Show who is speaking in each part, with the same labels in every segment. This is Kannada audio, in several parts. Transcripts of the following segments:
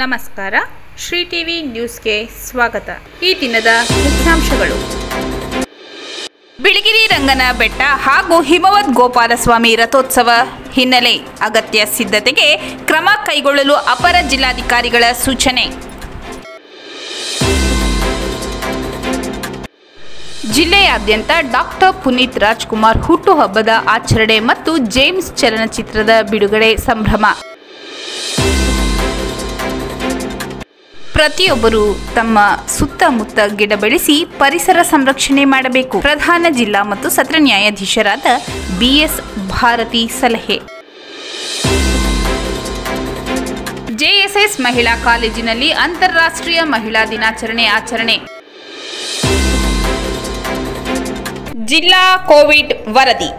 Speaker 1: ನಮಸ್ಕಾರ ಶ್ರೀ ಟಿವಿ ನ್ಯೂಸ್ಗೆ ಸ್ವಾಗತ ಈ ದಿನದ ಮುಖ್ಯಾಂಶಗಳು ಬಿಳಿಗಿರಿ ರಂಗನ ಬೆಟ್ಟ ಹಾಗೂ ಹಿಮವದ್ ಗೋಪಾಲಸ್ವಾಮಿ ರಥೋತ್ಸವ ಹಿನ್ನೆಲೆ ಅಗತ್ಯ ಸಿದ್ಧತೆಗೆ ಕ್ರಮ ಕೈಗೊಳ್ಳಲು ಅಪರ ಜಿಲ್ಲಾಧಿಕಾರಿಗಳ ಸೂಚನೆ ಜಿಲ್ಲೆಯಾದ್ಯಂತ ಡಾಕ್ಟರ್ ಪುನೀತ್ ರಾಜ್ಕುಮಾರ್ ಹುಟ್ಟುಹಬ್ಬದ ಆಚರಣೆ ಮತ್ತು ಜೇಮ್ಸ್ ಚಲನಚಿತ್ರದ ಬಿಡುಗಡೆ ಸಂಭ್ರಮ ಪ್ರತಿಯೊಬ್ಬರು ತಮ್ಮ ಸುತ್ತಮುತ್ತ ಗಿಡ ಬೆಳೆಸಿ ಪರಿಸರ ಸಂರಕ್ಷಣೆ ಮಾಡಬೇಕು ಪ್ರಧಾನ ಜಿಲ್ಲಾ ಮತ್ತು ಸತ್ರ ನ್ಯಾಯಾಧೀಶರಾದ ಬಿಎಸ್ ಭಾರತಿ ಸಲಹೆ ಜೆಎಸ್ಎಸ್ ಮಹಿಳಾ ಕಾಲೇಜಿನಲ್ಲಿ ಅಂತಾರಾಷ್ಟ್ರೀಯ ಮಹಿಳಾ ದಿನಾಚರಣೆ ಆಚರಣೆ ಜಿಲ್ಲಾ ಕೋವಿಡ್ ವರದಿ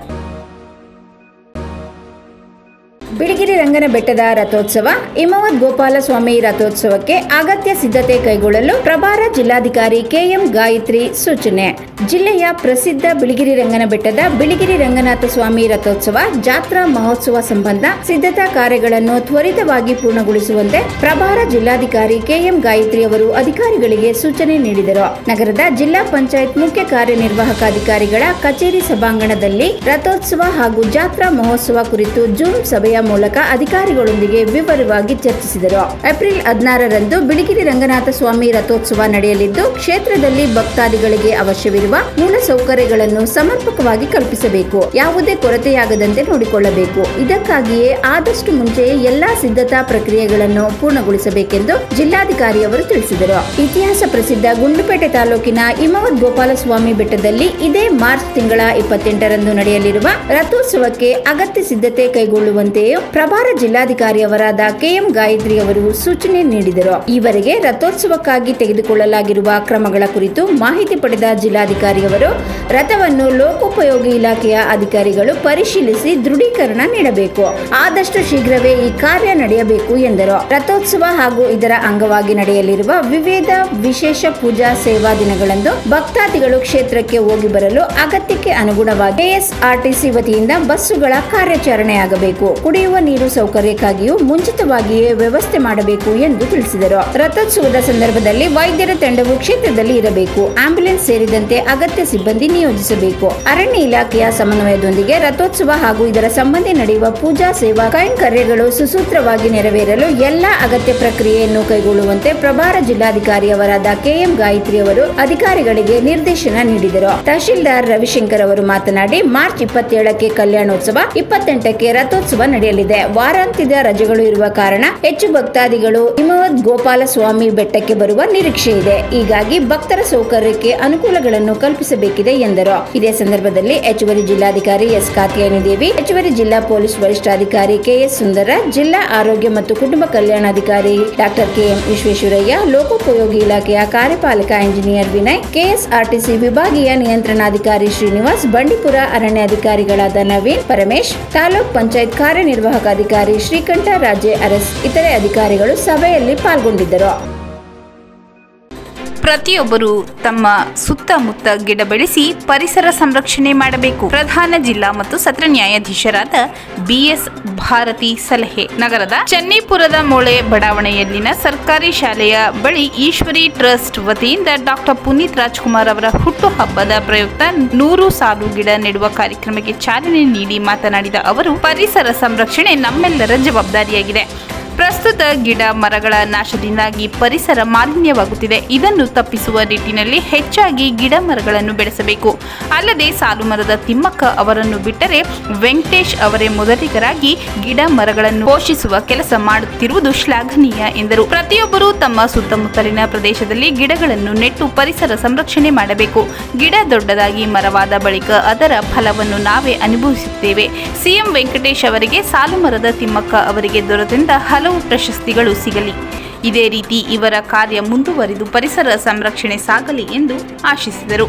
Speaker 2: ಬಿಳಿಗಿರಿ ರಂಗನ ಬೆಟ್ಟದ ರಥೋತ್ಸವ ಹಿಮವದ್ ಗೋಪಾಲಸ್ವಾಮಿ ರಥೋತ್ಸವಕ್ಕೆ ಅಗತ್ಯ ಸಿದ್ಧತೆ ಕೈಗೊಳ್ಳಲು ಪ್ರಭಾರ ಜಿಲ್ಲಾಧಿಕಾರಿ ಕೆಎಂ ಗಾಯತ್ರಿ ಸೂಚನೆ ಜಿಲ್ಲೆಯ ಪ್ರಸಿದ್ಧ ಬಿಳಿಗಿರಿ ರಂಗನ ಬೆಟ್ಟದ ಬಿಳಿಗಿರಿ ರಂಗನಾಥ ಸ್ವಾಮಿ ರಥೋತ್ಸವ ಜಾತ್ರಾ ಮಹೋತ್ಸವ ಸಂಬಂಧ ಸಿದ್ಧತಾ ಕಾರ್ಯಗಳನ್ನು ತ್ವರಿತವಾಗಿ ಪೂರ್ಣಗೊಳಿಸುವಂತೆ ಪ್ರಭಾರ ಜಿಲ್ಲಾಧಿಕಾರಿ ಕೆಎಂ ಗಾಯತ್ರಿ ಅವರು ಅಧಿಕಾರಿಗಳಿಗೆ ಸೂಚನೆ ನೀಡಿದರು ನಗರದ ಜಿಲ್ಲಾ ಪಂಚಾಯತ್ ಮುಖ್ಯ ಕಾರ್ಯನಿರ್ವಾಹಕ ಅಧಿಕಾರಿಗಳ ಕಚೇರಿ ಸಭಾಂಗಣದಲ್ಲಿ ರಥೋತ್ಸವ ಹಾಗೂ ಜಾತ್ರಾ ಮಹೋತ್ಸವ ಕುರಿತು ಜೂಮ್ ಸಭೆಯ ಮೂಲಕ ಅಧಿಕಾರಿಗಳೊಂದಿಗೆ ವಿವರವಾಗಿ ಚರ್ಚಿಸಿದರು ಏಪ್ರಿಲ್ ಹದಿನಾರರಂದು ಬಿಳಿಗಿರಿ ರಂಗನಾಥ ಸ್ವಾಮಿ ರಥೋತ್ಸವ ನಡೆಯಲಿದ್ದು ಕ್ಷೇತ್ರದಲ್ಲಿ ಭಕ್ತಾದಿಗಳಿಗೆ ಅವಶ್ಯವಿರುವ ಮೂಲ ಸೌಕರ್ಯಗಳನ್ನು ಸಮರ್ಪಕವಾಗಿ ಕಲ್ಪಿಸಬೇಕು ಯಾವುದೇ ಕೊರತೆಯಾಗದಂತೆ ನೋಡಿಕೊಳ್ಳಬೇಕು ಇದಕ್ಕಾಗಿಯೇ ಆದಷ್ಟು ಮುಂಚೆಯೇ ಎಲ್ಲಾ ಸಿದ್ಧತಾ ಪ್ರಕ್ರಿಯೆಗಳನ್ನು ಪೂರ್ಣಗೊಳಿಸಬೇಕೆಂದು ಜಿಲ್ಲಾಧಿಕಾರಿ ಅವರು ತಿಳಿಸಿದರು ಇತಿಹಾಸ ಪ್ರಸಿದ್ಧ ಗುಂಡ್ಲುಪೇಟೆ ತಾಲೂಕಿನ ಹಿಮವದ್ ಗೋಪಾಲಸ್ವಾಮಿ ಬೆಟ್ಟದಲ್ಲಿ ಇದೇ ಮಾರ್ಚ್ ತಿಂಗಳ ಇಪ್ಪತ್ತೆಂಟರಂದು ನಡೆಯಲಿರುವ ರಥೋತ್ಸವಕ್ಕೆ ಅಗತ್ಯ ಸಿದ್ಧತೆ ಕೈಗೊಳ್ಳುವಂತೆಯೂ ಪ್ರಭಾರ ಜಿಲ್ಲಾಧಿಕಾರಿಯವರಾದ ಕೆಎಂ ಗಾಯತ್ರಿ ಅವರು ಸೂಚನೆ ನೀಡಿದರು ಈವರೆಗೆ ರಥೋತ್ಸವಕ್ಕಾಗಿ ತೆಗೆದುಕೊಳ್ಳಲಾಗಿರುವ ಕ್ರಮಗಳ ಕುರಿತು ಮಾಹಿತಿ ಪಡೆದ ಜಿಲ್ಲಾಧಿಕಾರಿಯವರು ರಥವನ್ನು ಲೋಕೋಪಯೋಗಿ ಇಲಾಖೆಯ ಅಧಿಕಾರಿಗಳು ಪರಿಶೀಲಿಸಿ ದೃಢೀಕರಣ ನೀಡಬೇಕು ಆದಷ್ಟು ಶೀಘ್ರವೇ ಈ ಕಾರ್ಯ ನಡೆಯಬೇಕು ಎಂದರು ರಥೋತ್ಸವ ಹಾಗೂ ಇದರ ಅಂಗವಾಗಿ ನಡೆಯಲಿರುವ ವಿವಿಧ ವಿಶೇಷ ಪೂಜಾ ಸೇವಾ ದಿನಗಳಂದು ಭಕ್ತಾದಿಗಳು ಕ್ಷೇತ್ರಕ್ಕೆ ಹೋಗಿ ಬರಲು ಅಗತ್ಯಕ್ಕೆ ಅನುಗುಣವಾಗಿ ಕೆಎಸ್ಆರ್ಟಿಸಿ ವತಿಯಿಂದ ಬಸ್ಸುಗಳ ಕಾರ್ಯಾಚರಣೆಯಾಗಬೇಕು ಕುಡಿಯುವ ನೀರು ಸೌಕರ್ಯಕ್ಕಾಗಿಯೂ ಮುಂಚಿತವಾಗಿಯೇ ವ್ಯವಸ್ಥೆ ಮಾಡಬೇಕು ಎಂದು ತಿಳಿಸಿದರು ರಥೋತ್ಸವದ ಸಂದರ್ಭದಲ್ಲಿ ವೈದ್ಯರ ತಂಡವು ಕ್ಷೇತ್ರದಲ್ಲಿ ಇರಬೇಕು ಆಂಬ್ಯುಲೆನ್ಸ್ ಸೇರಿದಂತೆ ಅಗತ್ಯ ಸಿಬ್ಬಂದಿ ನಿಯೋಜಿಸಬೇಕು ಅರಣ್ಯ ಇಲಾಖೆಯ ಸಮನ್ವಯದೊಂದಿಗೆ ರಥೋತ್ಸವ ಹಾಗೂ ಇದರ ಸಂಬಂಧಿ ನಡೆಯುವ ಪೂಜಾ ಸೇವಾ ಕೈಂಕರ್ಯಗಳು ಸುಸೂತ್ರವಾಗಿ ನೆರವೇರಲು ಎಲ್ಲಾ ಅಗತ್ಯ ಪ್ರಕ್ರಿಯೆಯನ್ನು ಕೈಗೊಳ್ಳುವಂತೆ ಪ್ರಭಾರ ಜಿಲ್ಲಾಧಿಕಾರಿಯವರಾದ ಕೆಎಂ ಗಾಯತ್ರಿ ಅವರು ಅಧಿಕಾರಿಗಳಿಗೆ ನಿರ್ದೇಶನ ನೀಡಿದರು ತಹಶೀಲ್ದಾರ್ ರವಿಶಂಕರ್ ಅವರು ಮಾತನಾಡಿ ಮಾರ್ಚ್ ಇಪ್ಪತ್ತೇಳಕ್ಕೆ ಕಲ್ಯಾಣೋತ್ಸವ ಇಪ್ಪತ್ತೆಂಟಕ್ಕೆ ರಥೋತ್ಸವ ನಡೆಯಲಿದೆ ವಾರಾಂತ್ಯದ ರಜೆಗಳು ಇರುವ ಕಾರಣ ಹೆಚ್ಚು ಭಕ್ತಾದಿಗಳು ಹಿಮವದ್ ಗೋಪಾಲ ಸ್ವಾಮಿ ಬೆಟ್ಟಕ್ಕೆ ಬರುವ ನಿರೀಕ್ಷೆ ಇದೆ ಹೀಗಾಗಿ ಭಕ್ತರ ಸೌಕರ್ಯಕ್ಕೆ ಅನುಕೂಲಗಳನ್ನು ಕಲ್ಪಿಸಬೇಕಿದೆ ಎಂದರು ಇದೇ ಸಂದರ್ಭದಲ್ಲಿ ಹೆಚ್ಚುವರಿ ಜಿಲ್ಲಾಧಿಕಾರಿ ಎಸ್ ಕಾತ್ಯಾಯನಿ ದೇವಿ ಹೆಚ್ಚುವರಿ ಜಿಲ್ಲಾ ಪೊಲೀಸ್ ವರಿಷ್ಠಾಧಿಕಾರಿ ಕೆಎಸ್ ಸುಂದರ ಜಿಲ್ಲಾ ಆರೋಗ್ಯ ಮತ್ತು ಕುಟುಂಬ ಕಲ್ಯಾಣಾಧಿಕಾರಿ ಡಾಕ್ಟರ್ ಕೆಎಂ ವಿಶ್ವೇಶ್ವರಯ್ಯ ಲೋಕೋಪಯೋಗಿ ಇಲಾಖೆಯ ಕಾರ್ಯಪಾಲಕ ಇಂಜಿನಿಯರ್ ವಿನಯ್ ಕೆಎಸ್ಆರ್ಟಿಸಿ ವಿಭಾಗೀಯ ನಿಯಂತ್ರಣಾಧಿಕಾರಿ ಶ್ರೀನಿವಾಸ್ ಬಂಡೀಪುರ ಅರಣ್ಯಾಧಿಕಾರಿಗಳಾದ ನವೀನ್ ಪರಮೇಶ್ ತಾಲೂಕ್ ಪಂಚಾಯತ್ ಕಾರ್ಯನಿರ್ವಾಹಕ ಅಧಿಕಾರಿ ಶ್ರೀಕಂಠ ರಾಜೆ ಅರಸ್ ಇತರೆ ಅಧಿಕಾರಿಗಳು ಸಭೆಯಲ್ಲಿ ಪಾಲ್ಗೊಂಡಿದ್ದರು
Speaker 1: ಪ್ರತಿಯೊಬ್ಬರು ತಮ್ಮ ಸುತ್ತಮುತ್ತ ಗಿಡ ಬೆಳೆಸಿ ಪರಿಸರ ಸಂರಕ್ಷಣೆ ಮಾಡಬೇಕು ಪ್ರಧಾನ ಜಿಲ್ಲಾ ಮತ್ತು ಸತ್ರ ನ್ಯಾಯಾಧೀಶರಾದ ಬಿಎಸ್ ಭಾರತಿ ಸಲಹೆ ನಗರದ ಚೆನ್ನೈಪುರದ ಮೊಳೆ ಬಡಾವಣೆಯಲ್ಲಿನ ಸರ್ಕಾರಿ ಶಾಲೆಯ ಬಳಿ ಈಶ್ವರಿ ಟ್ರಸ್ಟ್ ವತಿಯಿಂದ ಡಾಕ್ಟರ್ ಪುನೀತ್ ರಾಜ್ಕುಮಾರ್ ಅವರ ಹುಟ್ಟುಹಬ್ಬದ ಪ್ರಯುಕ್ತ ನೂರು ಸಾಲು ಗಿಡ ನೆಡುವ ಕಾರ್ಯಕ್ರಮಕ್ಕೆ ಚಾಲನೆ ನೀಡಿ ಮಾತನಾಡಿದ ಅವರು ಪರಿಸರ ಸಂರಕ್ಷಣೆ ನಮ್ಮೆಲ್ಲರ ಜವಾಬ್ದಾರಿಯಾಗಿದೆ ಪ್ರಸ್ತುತ ಗಿಡ ಮರಗಳ ನಾಶದಿಂದಾಗಿ ಪರಿಸರ ಮಾಲಿನ್ಯವಾಗುತ್ತಿದೆ ಇದನ್ನು ತಪ್ಪಿಸುವ ನಿಟ್ಟಿನಲ್ಲಿ ಹೆಚ್ಚಾಗಿ ಗಿಡ ಮರಗಳನ್ನು ಬೆಳೆಸಬೇಕು ಅಲ್ಲದೆ ಸಾಲು ಮರದ ತಿಮ್ಮಕ್ಕ ಅವರನ್ನು ಬಿಟ್ಟರೆ ವೆಂಕಟೇಶ್ ಅವರೇ ಮೊದಲಿಗರಾಗಿ ಗಿಡ ಮರಗಳನ್ನು ಪೋಷಿಸುವ ಕೆಲಸ ಮಾಡುತ್ತಿರುವುದು ಶ್ಲಾಘನೀಯ ಎಂದರು ಪ್ರತಿಯೊಬ್ಬರೂ ತಮ್ಮ ಸುತ್ತಮುತ್ತಲಿನ ಪ್ರದೇಶದಲ್ಲಿ ಗಿಡಗಳನ್ನು ನೆಟ್ಟು ಪರಿಸರ ಸಂರಕ್ಷಣೆ ಮಾಡಬೇಕು ಗಿಡ ದೊಡ್ಡದಾಗಿ ಮರವಾದ ಬಳಿಕ ಅದರ ಫಲವನ್ನು ನಾವೇ ಅನುಭವಿಸುತ್ತೇವೆ ಸಿಎಂ ವೆಂಕಟೇಶ್ ಅವರಿಗೆ ಸಾಲು ಮರದ ತಿಮ್ಮಕ್ಕ ಅವರಿಗೆ ದೊರೆತಿದ್ದ ಹಲವು ಪ್ರಶಸ್ತಿಗಳು ಸಿಗಲಿ ಇದೇ ರೀತಿ ಇವರ ಕಾರ್ಯ ಮುಂದುವರಿದು ಪರಿಸರ ಸಂರಕ್ಷಣೆ ಸಾಗಲಿ ಎಂದು ಆಶಿಸಿದರು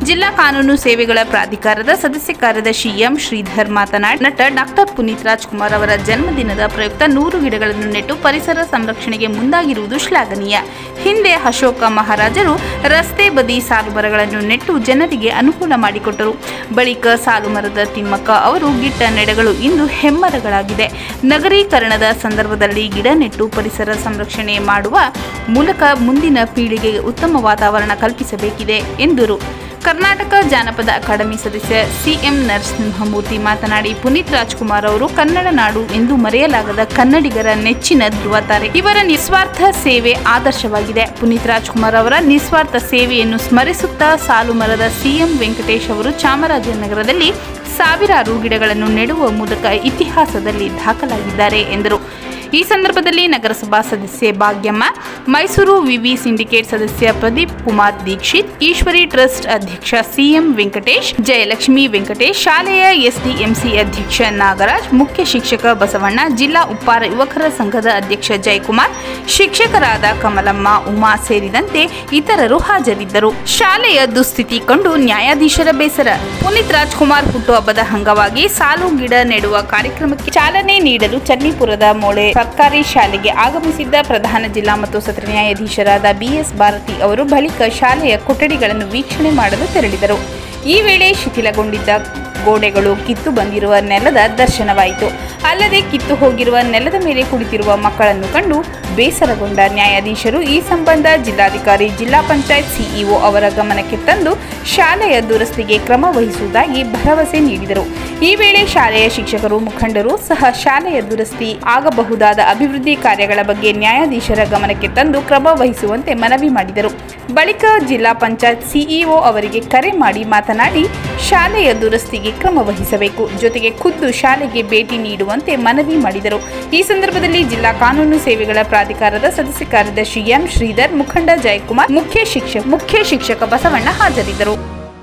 Speaker 1: ಜಿಲ್ಲಾ ಕಾನೂನು ಸೇವೆಗಳ ಪ್ರಾಧಿಕಾರದ ಸದಸ್ಯ ಕಾರ್ಯದರ್ಶಿ ಎಂ ಶ್ರೀಧರ್ ಮಾತನಾಡಿ ನಟ ಡಾಕ್ಟರ್ ಪುನೀತ್ ರಾಜ್ಕುಮಾರ್ ಅವರ ಜನ್ಮದಿನದ ಪ್ರಯುಕ್ತ ನೂರು ಗಿಡಗಳನ್ನು ನೆಟ್ಟು ಪರಿಸರ ಸಂರಕ್ಷಣೆಗೆ ಮುಂದಾಗಿರುವುದು ಶ್ಲಾಘನೀಯ ಹಿಂದೆ ಅಶೋಕ ಮಹಾರಾಜರು ರಸ್ತೆ ಬದಿ ಸಾಲುಮರಗಳನ್ನು ನೆಟ್ಟು ಜನರಿಗೆ ಅನುಕೂಲ ಮಾಡಿಕೊಟ್ಟರು ಬಳಿಕ ಸಾಲುಮರದ ತಿಮ್ಮಕ್ಕ ಅವರು ಗಿಟ್ಟ ನೆಡಗಳು ಇಂದು ಹೆಮ್ಮರಗಳಾಗಿದೆ ನಗರೀಕರಣದ ಸಂದರ್ಭದಲ್ಲಿ ಗಿಡ ನೆಟ್ಟು ಪರಿಸರ ಸಂರಕ್ಷಣೆ ಮಾಡುವ ಮೂಲಕ ಮುಂದಿನ ಪೀಳಿಗೆಗೆ ಉತ್ತಮ ವಾತಾವರಣ ಕಲ್ಪಿಸಬೇಕಿದೆ ಎಂದರು ಕರ್ನಾಟಕ ಜಾನಪದ ಅಕಾಡೆಮಿ ಸದಸ್ಯ ಸಿಎಂ ನರಸಿಂಹಮೂರ್ತಿ ಮಾತನಾಡಿ ಪುನೀತ್ ರಾಜ್ಕುಮಾರ್ ಅವರು ಕನ್ನಡ ನಾಡು ಎಂದು ಮರೆಯಲಾಗದ ಕನ್ನಡಿಗರ ನೆಚ್ಚಿನ ಧ್ರುವ ತಾರೆ ಇವರ ನಿಸ್ವಾರ್ಥ ಸೇವೆ ಆದರ್ಶವಾಗಿದೆ ಪುನೀತ್ ರಾಜ್ಕುಮಾರ್ ಅವರ ನಿಸ್ವಾರ್ಥ ಸೇವೆಯನ್ನು ಸ್ಮರಿಸುತ್ತಾ ಸಾಲು ಮರದ ಸಿಎಂ ವೆಂಕಟೇಶ್ ಅವರು ಚಾಮರಾಜನಗರದಲ್ಲಿ ಸಾವಿರಾರು ಗಿಡಗಳನ್ನು ನೆಡುವ ಮೂಲಕ ಇತಿಹಾಸದಲ್ಲಿ ದಾಖಲಾಗಿದ್ದಾರೆ ಎಂದರು ಈ ಸಂದರ್ಭದಲ್ಲಿ ನಗರಸಭಾ ಸದಸ್ಯೆ ಭಾಗ್ಯಮ್ಮ ಮೈಸೂರು ವಿವಿ ಸಿಂಡಿಕೇಟ್ ಸದಸ್ಯ ಪ್ರದೀಪ್ ಕುಮಾರ್ ದೀಕ್ಷಿತ್ ಈಶ್ವರಿ ಟ್ರಸ್ಟ್ ಅಧ್ಯಕ್ಷ ಸಿಎಂ ವೆಂಕಟೇಶ್ ಜಯಲಕ್ಷ್ಮಿ ವೆಂಕಟೇಶ್ ಶಾಲೆಯ ಎಸ್ಡಿಎಂಸಿ ಅಧ್ಯಕ್ಷ ನಾಗರಾಜ್ ಮುಖ್ಯ ಶಿಕ್ಷಕ ಬಸವಣ್ಣ ಜಿಲ್ಲಾ ಉಪ್ಪಾರ ಯುವಕರ ಸಂಘದ ಅಧ್ಯಕ್ಷ ಜಯಕುಮಾರ್ ಶಿಕ್ಷಕರಾದ ಕಮಲಮ್ಮ ಉಮಾ ಸೇರಿದಂತೆ ಇತರರು ಹಾಜರಿದ್ದರು ಶಾಲೆಯ ದುಸ್ಥಿತಿ ಕಂಡು ನ್ಯಾಯಾಧೀಶರ ಬೇಸರ ಪುನೀತ್ ರಾಜ್ಕುಮಾರ್ ಹುಟ್ಟುಹಬ್ಬದ ಅಂಗವಾಗಿ ಸಾಲು ಗಿಡ ನೆಡುವ ಕಾರ್ಯಕ್ರಮಕ್ಕೆ ಚಾಲನೆ ನೀಡಲು ಚನ್ನಿಪುರದ ಮೋಳೆ ಸರ್ಕಾರಿ ಶಾಲೆಗೆ ಆಗಮಿಸಿದ್ದ ಪ್ರಧಾನ ಜಿಲ್ಲಾ ಮತ್ತು ಸತ್ರ ನ್ಯಾಯಾಧೀಶರಾದ ಬಿಎಸ್ ಭಾರತಿ ಅವರು ಬಳಿಕ ಶಾಲೆಯ ಕೊಠಡಿಗಳನ್ನು ವೀಕ್ಷಣೆ ಮಾಡಲು ತೆರಳಿದರು ಈ ವೇಳೆ ಶಿಥಿಲಗೊಂಡಿದ್ದ ಗೋಡೆಗಳು ಕಿತ್ತು ಬಂದಿರುವ ನೆಲದ ದರ್ಶನವಾಯಿತು ಅಲ್ಲದೆ ಕಿತ್ತು ಹೋಗಿರುವ ನೆಲದ ಮೇಲೆ ಕುಳಿತಿರುವ ಮಕ್ಕಳನ್ನು ಕಂಡು ಬೇಸರಗೊಂಡ ನ್ಯಾಯಾಧೀಶರು ಈ ಸಂಬಂಧ ಜಿಲ್ಲಾಧಿಕಾರಿ ಜಿಲ್ಲಾ ಪಂಚಾಯತ್ ಸಿಇಒ ಅವರ ಗಮನಕ್ಕೆ ತಂದು ಶಾಲೆಯ ದುರಸ್ತಿಗೆ ಕ್ರಮ ವಹಿಸುವುದಾಗಿ ಭರವಸೆ ನೀಡಿದರು ಈ ವೇಳೆ ಶಾಲೆಯ ಶಿಕ್ಷಕರು ಮುಖಂಡರು ಸಹ ಶಾಲೆಯ ದುರಸ್ತಿ ಆಗಬಹುದಾದ ಅಭಿವೃದ್ಧಿ ಕಾರ್ಯಗಳ ಬಗ್ಗೆ ನ್ಯಾಯಾಧೀಶರ ಗಮನಕ್ಕೆ ತಂದು ಕ್ರಮ ವಹಿಸುವಂತೆ ಮನವಿ ಮಾಡಿದರು ಬಳಿಕ ಜಿಲ್ಲಾ ಪಂಚಾಯತ್ ಸಿಇಒ ಅವರಿಗೆ ಕರೆ ಮಾಡಿ ಮಾತನಾಡಿ ಶಾಲೆಯ ದುರಸ್ತಿಗೆ ಕ್ರಮ ವಹಿಸಬೇಕು ಜೊತೆಗೆ ಖುದ್ದು ಶಾಲೆಗೆ ಭೇಟಿ ನೀಡುವಂತೆ ಮನವಿ ಮಾಡಿದರು ಈ ಸಂದರ್ಭದಲ್ಲಿ ಜಿಲ್ಲಾ ಕಾನೂನು ಸೇವೆಗಳ ಪ್ರಾಧಿಕಾರದ ಸದಸ್ಯ ಕಾರ್ಯದರ್ಶಿ ಎಂ ಶ್ರೀಧರ್ ಮುಖಂಡ ಜಯಕುಮಾರ್ ಮುಖ್ಯ ಶಿಕ್ಷಕ ಮುಖ್ಯ ಶಿಕ್ಷಕ ಬಸವಣ್ಣ ಹಾಜರಿದ್ದರು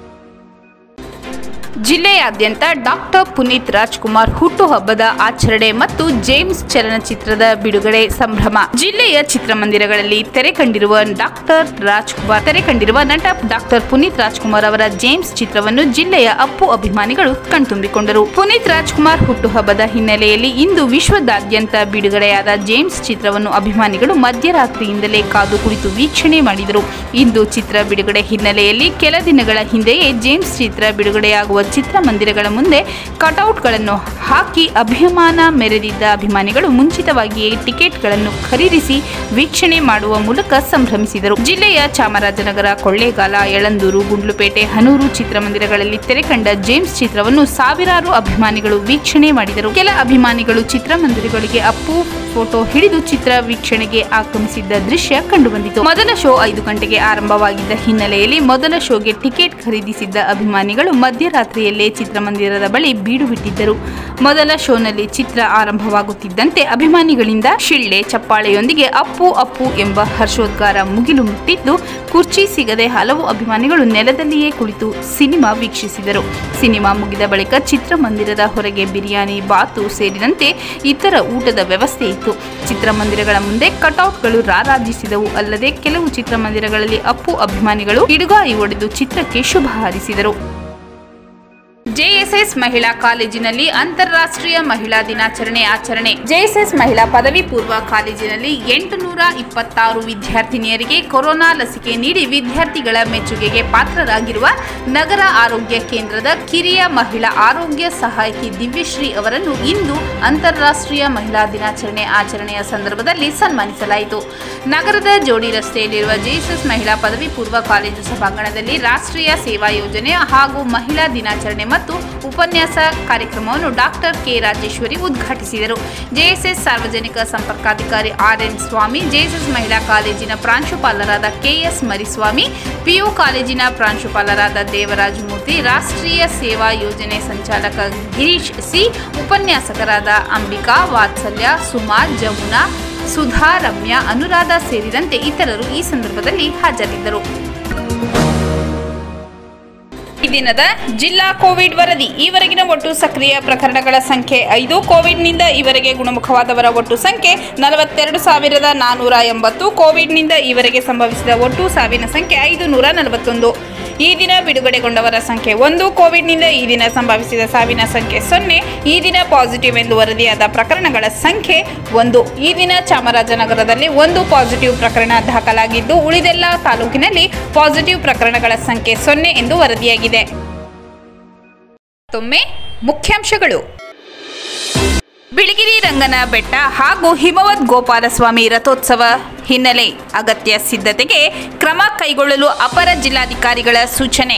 Speaker 1: ಜಿಲ್ಲೆಯಾದ್ಯಂತ ಡಾಕ್ಟರ್ ಪುನೀತ್ ರಾಜ್ಕುಮಾರ್ ಹುಟ್ಟುಹಬ್ಬದ ಆಚರಣೆ ಮತ್ತು ಜೇಮ್ಸ್ ಚಲನಚಿತ್ರದ ಬಿಡುಗಡೆ ಸಂಭ್ರಮ ಜಿಲ್ಲೆಯ ಚಿತ್ರಮಂದಿರಗಳಲ್ಲಿ ತೆರೆ ಕಂಡಿರುವ ಡಾಕ್ಟರ್ ರಾಜ್ಕುಮಾರ್ ತೆರೆ ಕಂಡಿರುವ ನಟ ಡಾಕ್ಟರ್ ಪುನೀತ್ ರಾಜ್ಕುಮಾರ್ ಅವರ ಜೇಮ್ಸ್ ಚಿತ್ರವನ್ನು ಜಿಲ್ಲೆಯ ಅಪ್ಪು ಅಭಿಮಾನಿಗಳು ಕಣ್ತುಂಬಿಕೊಂಡರು ಪುನೀತ್ ರಾಜ್ಕುಮಾರ್ ಹುಟ್ಟುಹಬ್ಬದ ಹಿನ್ನೆಲೆಯಲ್ಲಿ ಇಂದು ವಿಶ್ವದಾದ್ಯಂತ ಬಿಡುಗಡೆಯಾದ ಜೇಮ್ಸ್ ಚಿತ್ರವನ್ನು ಅಭಿಮಾನಿಗಳು ಮಧ್ಯರಾತ್ರಿಯಿಂದಲೇ ಕಾದು ಕುಳಿತು ವೀಕ್ಷಣೆ ಮಾಡಿದರು ಇಂದು ಚಿತ್ರ ಬಿಡುಗಡೆ ಹಿನ್ನೆಲೆಯಲ್ಲಿ ಕೆಲ ದಿನಗಳ ಹಿಂದೆಯೇ ಜೇಮ್ಸ್ ಚಿತ್ರ ಬಿಡುಗಡೆಯಾಗುವ ಚಿತ್ರಮಂದಿರಗಳ ಮುಂದೆ ಕಟೌಟ್ಗಳನ್ನು ಹಾಕಿ ಅಭಿಮಾನ ಮೆರೆದಿದ್ದ ಅಭಿಮಾನಿಗಳು ಮುಂಚಿತವಾಗಿಯೇ ಟಿಕೆಟ್ಗಳನ್ನು ಖರೀದಿಸಿ ವೀಕ್ಷಣೆ ಮಾಡುವ ಮೂಲಕ ಸಂಭ್ರಮಿಸಿದರು ಜಿಲ್ಲೆಯ ಚಾಮರಾಜನಗರ ಕೊಳ್ಳೇಗಾಲ ಯಳಂದೂರು ಗುಂಡ್ಲುಪೇಟೆ ಹನೂರು ಚಿತ್ರಮಂದಿರಗಳಲ್ಲಿ ತೆರೆಕಂಡ ಜೇಮ್ಸ್ ಚಿತ್ರವನ್ನು ಸಾವಿರಾರು ಅಭಿಮಾನಿಗಳು ವೀಕ್ಷಣೆ ಮಾಡಿದರು ಕೆಲ ಅಭಿಮಾನಿಗಳು ಚಿತ್ರಮಂದಿರಗಳಿಗೆ ಅಪ್ಪು ಫೋಟೋ ಹಿಡಿದು ಚಿತ್ರ ವೀಕ್ಷಣೆಗೆ ಆಗಮಿಸಿದ್ದ ದೃಶ್ಯ ಕಂಡುಬಂದಿತು ಮೊದಲ ಶೋ ಐದು ಗಂಟೆಗೆ ಆರಂಭವಾಗಿದ್ದ ಹಿನ್ನೆಲೆಯಲ್ಲಿ ಮೊದಲ ಶೋಗೆ ಟಿಕೆಟ್ ಖರೀದಿಸಿದ್ದ ಅಭಿಮಾನಿಗಳು ಮಧ್ಯರಾತ್ರಿಯಲ್ಲೇ ಚಿತ್ರಮಂದಿರದ ಬಳಿ ಬೀಡು ಬಿಟ್ಟಿದ್ದರು ಮೊದಲ ಶೋನಲ್ಲಿ ಚಿತ್ರ ಆರಂಭವಾಗುತ್ತಿದ್ದಂತೆ ಅಭಿಮಾನಿಗಳಿಂದ ಶಿಳ್ಳೆ ಚಪ್ಪಾಳೆಯೊಂದಿಗೆ ಅಪ್ಪು ಅಪ್ಪು ಎಂಬ ಹರ್ಷೋದ್ಗಾರ ಮುಗಿಲು ಮುಟ್ಟಿದ್ದು ಕುರ್ಚಿ ಸಿಗದೆ ಹಲವು ಅಭಿಮಾನಿಗಳು ನೆಲದಲ್ಲಿಯೇ ಕುಳಿತು ಸಿನಿಮಾ ವೀಕ್ಷಿಸಿದರು ಸಿನಿಮಾ ಮುಗಿದ ಬಳಿಕ ಚಿತ್ರಮಂದಿರದ ಹೊರಗೆ ಬಿರಿಯಾನಿ ಬಾತು ಸೇರಿದಂತೆ ಇತರ ಊಟದ ವ್ಯವಸ್ಥೆ ಇತ್ತು ಚಿತ್ರಮಂದಿರಗಳ ಮುಂದೆ ಕಟೌಟ್ಗಳು ರಾರಾಜಿಸಿದವು ಅಲ್ಲದೆ ಕೆಲವು ಚಿತ್ರಮಂದಿರಗಳಲ್ಲಿ ಅಪ್ಪು ಅಭಿಮಾನಿಗಳು ಇಡುಗಾಯಿ ಒಡೆದು ಚಿತ್ರಕ್ಕೆ ಶುಭ ಹಾರೈಸಿದರು ಜೆಎಸ್ಎಸ್ ಮಹಿಳಾ ಕಾಲೇಜಿನಲ್ಲಿ ಅಂತಾರಾಷ್ಟ್ರೀಯ ಮಹಿಳಾ ದಿನಾಚರಣೆ ಆಚರಣೆ ಜೆಎಸ್ಎಸ್ ಮಹಿಳಾ ಪದವಿ ಪೂರ್ವ ಕಾಲೇಜಿನಲ್ಲಿ ಎಂಟು ನೂರ ಇಪ್ಪತ್ತಾರು ವಿದ್ಯಾರ್ಥಿನಿಯರಿಗೆ ಕೊರೋನಾ ಲಸಿಕೆ ನೀಡಿ ವಿದ್ಯಾರ್ಥಿಗಳ ಮೆಚ್ಚುಗೆಗೆ ಪಾತ್ರರಾಗಿರುವ ನಗರ ಆರೋಗ್ಯ ಕೇಂದ್ರದ ಕಿರಿಯ ಮಹಿಳಾ ಆರೋಗ್ಯ ಸಹಾಯಕಿ ದಿವ್ಯಶ್ರೀ ಅವರನ್ನು ಇಂದು ಅಂತಾರಾಷ್ಟ್ರೀಯ ಮಹಿಳಾ ದಿನಾಚರಣೆ ಆಚರಣೆಯ ಸಂದರ್ಭದಲ್ಲಿ ಸನ್ಮಾನಿಸಲಾಯಿತು ನಗರದ ಜೋಡಿ ರಸ್ತೆಯಲ್ಲಿರುವ ಜೆಎಸ್ಎಸ್ ಮಹಿಳಾ ಪದವಿ ಪೂರ್ವ ಕಾಲೇಜು ಸಭಾಂಗಣದಲ್ಲಿ ರಾಷ್ಟ್ರೀಯ ಸೇವಾ ಯೋಜನೆ ಹಾಗೂ ಮಹಿಳಾ ದಿನಾಚರಣೆ ಮತ್ತು ಉಪನ್ಯಾಸ ಕಾರ್ಯಕ್ರಮವನ್ನು ಡಾಕ್ಟರ್ ಕೆ ರಾಜೇಶ್ವರಿ ಉದ್ಘಾಟಿಸಿದರು ಜೆಎಸ್ಎಸ್ ಸಾರ್ವಜನಿಕ ಸಂಪರ್ಕಾಧಿಕಾರಿ ಆರ್ ಎನ್ ಸ್ವಾಮಿ ಜೆಎಸ್ಎಸ್ ಮಹಿಳಾ ಕಾಲೇಜಿನ ಪ್ರಾಂಶುಪಾಲರಾದ ಕೆಎಸ್ ಮರಿಸ್ವಾಮಿ ಪಿಯು ಕಾಲೇಜಿನ ಪ್ರಾಂಶುಪಾಲರಾದ ದೇವರಾಜ್ ಮೂರ್ತಿ ರಾಷ್ಟ್ರೀಯ ಸೇವಾ ಯೋಜನೆ ಸಂಚಾಲಕ ಗಿರೀಶ್ ಸಿ ಉಪನ್ಯಾಸಕರಾದ ಅಂಬಿಕಾ ವಾತ್ಸಲ್ಯ ಸುಮಾ ಜಮುನಾ ಸುಧಾ ರಮ್ಯಾ ಅನುರಾಧ ಸೇರಿದಂತೆ ಇತರರು ಈ ಸಂದರ್ಭದಲ್ಲಿ ಹಾಜರಿದ್ದರು ಈ ದಿನದ ಜಿಲ್ಲಾ ಕೋವಿಡ್ ವರದಿ ಈವರೆಗಿನ ಒಟ್ಟು ಸಕ್ರಿಯ ಪ್ರಕರಣಗಳ ಸಂಖ್ಯೆ ಐದು ಕೋವಿಡ್ನಿಂದ ಈವರೆಗೆ ಗುಣಮುಖವಾದವರ ಒಟ್ಟು ಸಂಖ್ಯೆ ನಲವತ್ತೆರಡು ಸಾವಿರದ ನಾನ್ನೂರ ಎಂಬತ್ತು ಕೋವಿಡ್ನಿಂದ ಈವರೆಗೆ ಸಂಭವಿಸಿದ ಒಟ್ಟು ಸಾವಿನ ಸಂಖ್ಯೆ ಐದು ನೂರ ನಲವತ್ತೊಂದು ಈ ದಿನ ಬಿಡುಗಡೆಗೊಂಡವರ ಸಂಖ್ಯೆ ಒಂದು ಕೋವಿಡ್ನಿಂದ ಈ ದಿನ ಸಂಭವಿಸಿದ ಸಾವಿನ ಸಂಖ್ಯೆ ಸೊನ್ನೆ ಈ ದಿನ ಪಾಸಿಟಿವ್ ಎಂದು ವರದಿಯಾದ ಪ್ರಕರಣಗಳ ಸಂಖ್ಯೆ ಒಂದು ಈ ದಿನ ಚಾಮರಾಜನಗರದಲ್ಲಿ ಒಂದು ಪಾಸಿಟಿವ್ ಪ್ರಕರಣ ದಾಖಲಾಗಿದ್ದು ಉಳಿದೆಲ್ಲ ತಾಲೂಕಿನಲ್ಲಿ ಪಾಸಿಟಿವ್ ಪ್ರಕರಣಗಳ ಸಂಖ್ಯೆ ಸೊನ್ನೆ ಎಂದು ವರದಿಯಾಗಿದೆ ಮತ್ತೊಮ್ಮೆ ಮುಖ್ಯಾಂಶಗಳು ಬಿಳಿಗಿರಿ ರಂಗನ ಬೆಟ್ಟ ಹಾಗೂ ಹಿಮವದ್ ಗೋಪಾಲಸ್ವಾಮಿ ರಥೋತ್ಸವ ಹಿನ್ನೆಲೆ ಅಗತ್ಯ ಸಿದ್ಧತೆಗೆ ಕ್ರಮ ಕೈಗೊಳ್ಳಲು ಅಪರ ಜಿಲ್ಲಾಧಿಕಾರಿಗಳ ಸೂಚನೆ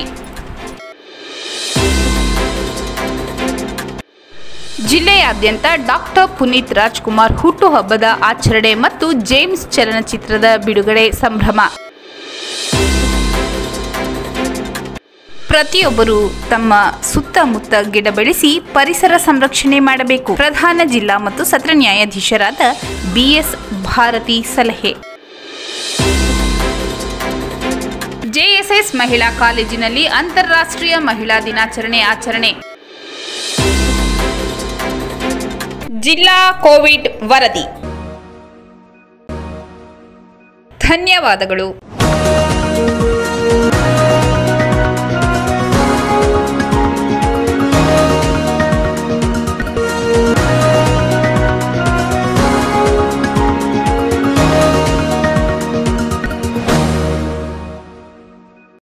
Speaker 1: ಜಿಲ್ಲೆಯಾದ್ಯಂತ ಡಾಕ್ಟರ್ ಪುನೀತ್ ರಾಜ್ಕುಮಾರ್ ಹುಟ್ಟುಹಬ್ಬದ ಆಚರಣೆ ಮತ್ತು ಜೇಮ್ಸ್ ಚಲನಚಿತ್ರದ ಬಿಡುಗಡೆ ಸಂಭ್ರಮ ಪ್ರತಿಯೊಬ್ಬರು ತಮ್ಮ ಸುತ್ತಮುತ್ತ ಗಿಡ ಬೆಳೆಸಿ ಪರಿಸರ ಸಂರಕ್ಷಣೆ ಮಾಡಬೇಕು ಪ್ರಧಾನ ಜಿಲ್ಲಾ ಮತ್ತು ಸತ್ರ ನ್ಯಾಯಾಧೀಶರಾದ ಬಿಎಸ್ ಭಾರತಿ ಸಲಹೆ ಜೆಎಸ್ಎಸ್ ಮಹಿಳಾ ಕಾಲೇಜಿನಲ್ಲಿ ಅಂತಾರಾಷ್ಟ್ರೀಯ ಮಹಿಳಾ ದಿನಾಚರಣೆ ಆಚರಣೆ ಜಿಲ್ಲಾ ಕೋವಿಡ್ ವರದಿ ಧನ್ಯವಾದಗಳು